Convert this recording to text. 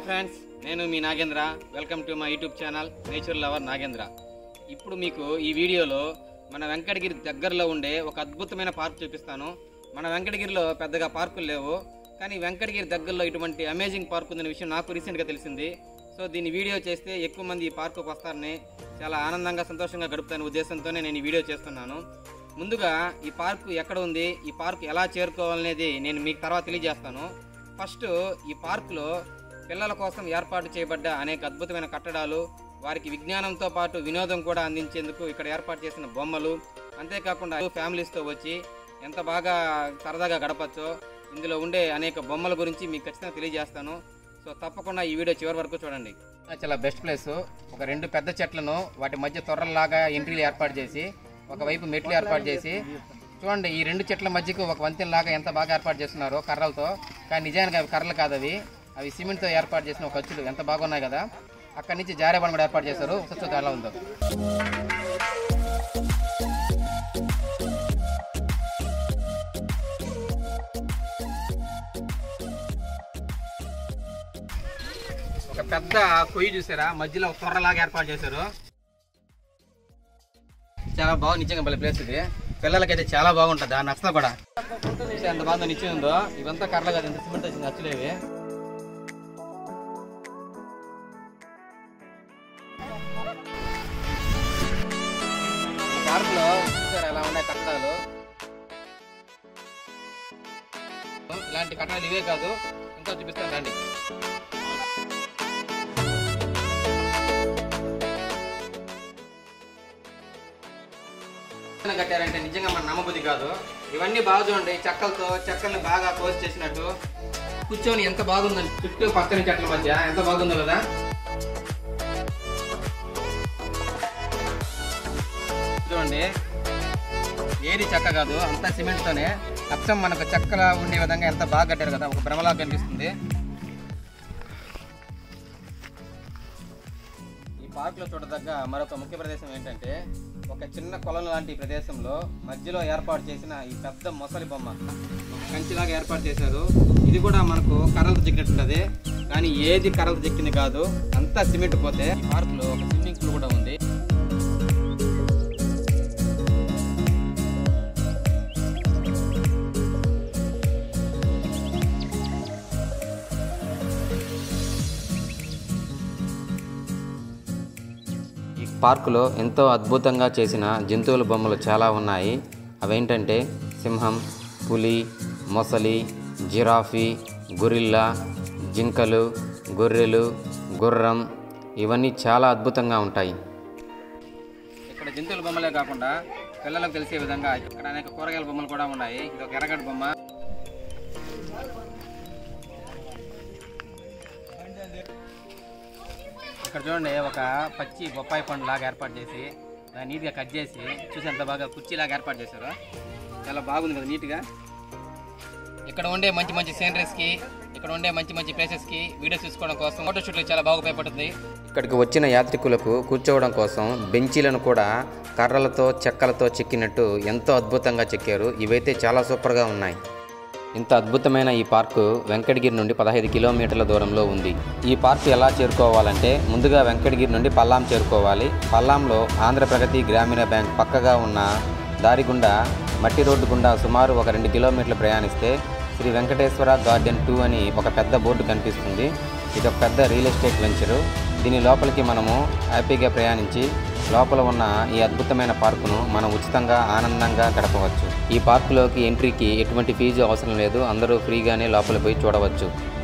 friends నేను మీ Nagendra welcome to my YouTube channel nature lover Nagendra ఇప్పుడు మీకు ఈ వీడియోలో మన వెంకటగిరి దగ్గరలో ఉండే ఒక అద్భుతమైన పార్క్ చూపిస్తాను మన వెంకటగిరిలో పెద్దగా పార్కులు లేవు కానీ వెంకటగిరి దగ్గరలో ఇటువంటి అమేజింగ్ పార్క్ ఉందనే విషయం నాకు రీసెంట్గా తెలిసింది సో దీన్ని వీడియో చేస్తే ఎక్కువ మంది ఈ పార్కుకు వస్తారని చాలా ఆనందంగా సంతోషంగా గడుపుతానే ఉద్దేశంతోనే నేను ఈ వీడియో చేస్తున్నాను ముందుగా ఈ పార్కు ఎక్కడ ఉంది ఈ పార్క్ ఎలా చేరుకోవాలనేది నేను మీకు తర్వాత తెలియజేస్తాను ఫస్ట్ ఈ పార్కులో పిల్లల కోసం ఏర్పాటు చేయబడ్డ అనేక అద్భుతమైన కట్టడాలు వారికి విజ్ఞానంతో పాటు వినోదం కూడా అందించేందుకు ఇక్కడ ఏర్పాటు చేసిన బొమ్మలు అంతేకాకుండా ఫ్యామిలీస్తో వచ్చి ఎంత బాగా సరదాగా గడపచ్చో ఇందులో ఉండే అనేక బొమ్మల గురించి మీకు ఖచ్చితంగా తెలియజేస్తాను సో తప్పకుండా ఈ వీడియో చివరి వరకు చూడండి చాలా బెస్ట్ ప్లేస్ ఒక రెండు పెద్ద చెట్లను వాటి మధ్య తొర్రల్లాగా ఎంట్రీలు ఏర్పాటు చేసి ఒకవైపు మెట్లు ఏర్పాటు చేసి చూడండి ఈ రెండు చెట్ల మధ్యకు ఒక వంతెనలాగా ఎంత బాగా ఏర్పాటు చేస్తున్నారో కర్రలతో కానీ నిజానికి అవి కర్రలు కాదు అవి అవి సిమెంట్తో ఏర్పాటు చేసిన ఒక అచ్చులు ఎంత బాగున్నాయి కదా అక్కడి నుంచి జారే బండ కూడా ఏర్పాటు చేశారు చూస్తే ఎలా ఉందో ఒక పెద్ద కొయ్యి చూసారా మధ్యలో ఒక తొర్రలాగా ఏర్పాటు చేశారు చాలా బాగుంది నిజంగా భలే ప్లేస్ ఇది పిల్లలకైతే చాలా బాగుంటుంది ఆ నచ్చలో కూడా చూస్తే ఎంత బాగుందో నిత్యం ఉందో ఇవంతా కర్రలు కదా ఎంత సిమెంట్ వచ్చింది నచ్చలేవి ఈ పార్కులో చూసారా ఎలా ఉన్నాయి కట్టడాలు ఇలాంటి కట్టడాలు ఇవే కాదు ఇంకా చూపిస్తాను రండి ఎలా కట్టారంటే నిజంగా మన నమ్మబుద్ధి కాదు ఇవన్నీ బాగా చూడండి చెక్కలతో చెక్కల్ని బాగా కోసి చేసినట్టు కూర్చొని ఎంత బాగుందండి చుట్టూ పచ్చని చెట్ల మధ్య ఎంత బాగుందో కదా చూడండి ఏది చెక్క కాదు అంతా సిమెంట్ తోనే అచ్చం మనకు చెక్కలా ఉండే విధంగా ఎంత బాగా కట్టారు కదా ఒక భ్రమలా కనిపిస్తుంది ఈ పార్క్ లో చూడదగ్గ మరొక ముఖ్య ప్రదేశం ఏంటంటే ఒక చిన్న కొలం లాంటి ప్రదేశంలో మధ్యలో ఏర్పాటు చేసిన ఈ పెద్ద మొసలి బొమ్మ ఒక కంచిలాగా ఏర్పాటు చేశారు ఇది కూడా మనకు కర్రలతో చెక్కినట్టుంటది కానీ ఏది కర్రలతో చెక్కింది కాదు అంతా సిమెంట్ పోతే ఈ పార్క్ లో ఒక స్విమ్మింగ్ పూల్ కూడా ఉంది ఈ పార్కులో ఎంతో అద్భుతంగా చేసిన జంతువుల బొమ్మలు చాలా ఉన్నాయి అవేంటంటే సింహం పులి మొసలి జిరాఫీ గొరిల్లా జింకలు గొర్రెలు గుర్రం ఇవన్నీ చాలా అద్భుతంగా ఉంటాయి ఇక్కడ జంతువుల బొమ్మలే కాకుండా పిల్లలకు తెలిసే విధంగా ఇక్కడ అనేక కూరగాయల బొమ్మలు కూడా ఉన్నాయి ఇది ఒక ఎర్రగడ్డ బొమ్మ ఇక్కడ చూడండి ఒక పచ్చి బొప్పాయి పండు లాగా ఏర్పాటు చేసి దాన్ని నీట్గా కట్ చేసి చూసి ఎంత బాగా కుర్చీలాగా ఏర్పాటు చేశారు చాలా బాగుంది కదా నీట్గా ఇక్కడ ఉండే మంచి మంచి సీనరీస్కి ఇక్కడ ఉండే మంచి మంచి ప్లేసెస్కి వీడియోస్ తీసుకోవడం కోసం ఫోటో షూట్లకు చాలా బాగా ఉపయోగపడుతుంది ఇక్కడికి వచ్చిన యాత్రికులకు కూర్చోవడం కోసం బెంచీలను కూడా కర్రలతో చెక్కలతో చెక్కినట్టు ఎంతో అద్భుతంగా చెక్కారు ఇవైతే చాలా సూపర్గా ఉన్నాయి ఇంత అద్భుతమైన ఈ పార్కు వెంకటగిరి నుండి పదహైదు కిలోమీటర్ల దూరంలో ఉంది ఈ పార్కు ఎలా చేరుకోవాలంటే ముందుగా వెంకటగిరి నుండి పల్లాం చేరుకోవాలి పల్లాంలో ఆంధ్రప్రగతి గ్రామీణ బ్యాంక్ పక్కగా ఉన్న దారి గుండా మట్టి రోడ్డు గుండా సుమారు ఒక రెండు కిలోమీటర్లు ప్రయాణిస్తే శ్రీ వెంకటేశ్వర గార్డెన్ టూ అని ఒక పెద్ద బోర్డు కనిపిస్తుంది ఇది ఒక పెద్ద రియల్ ఎస్టేట్ వెంచరు దీని లోపలికి మనము హ్యాపీగా ప్రయాణించి లోపల ఉన్న ఈ అద్భుతమైన పార్కును మనం ఉచితంగా ఆనందంగా గడపవచ్చు ఈ పార్కులోకి ఎంట్రీకి ఎటువంటి ఫీజు అవసరం లేదు అందరూ ఫ్రీగానే లోపల పోయి చూడవచ్చు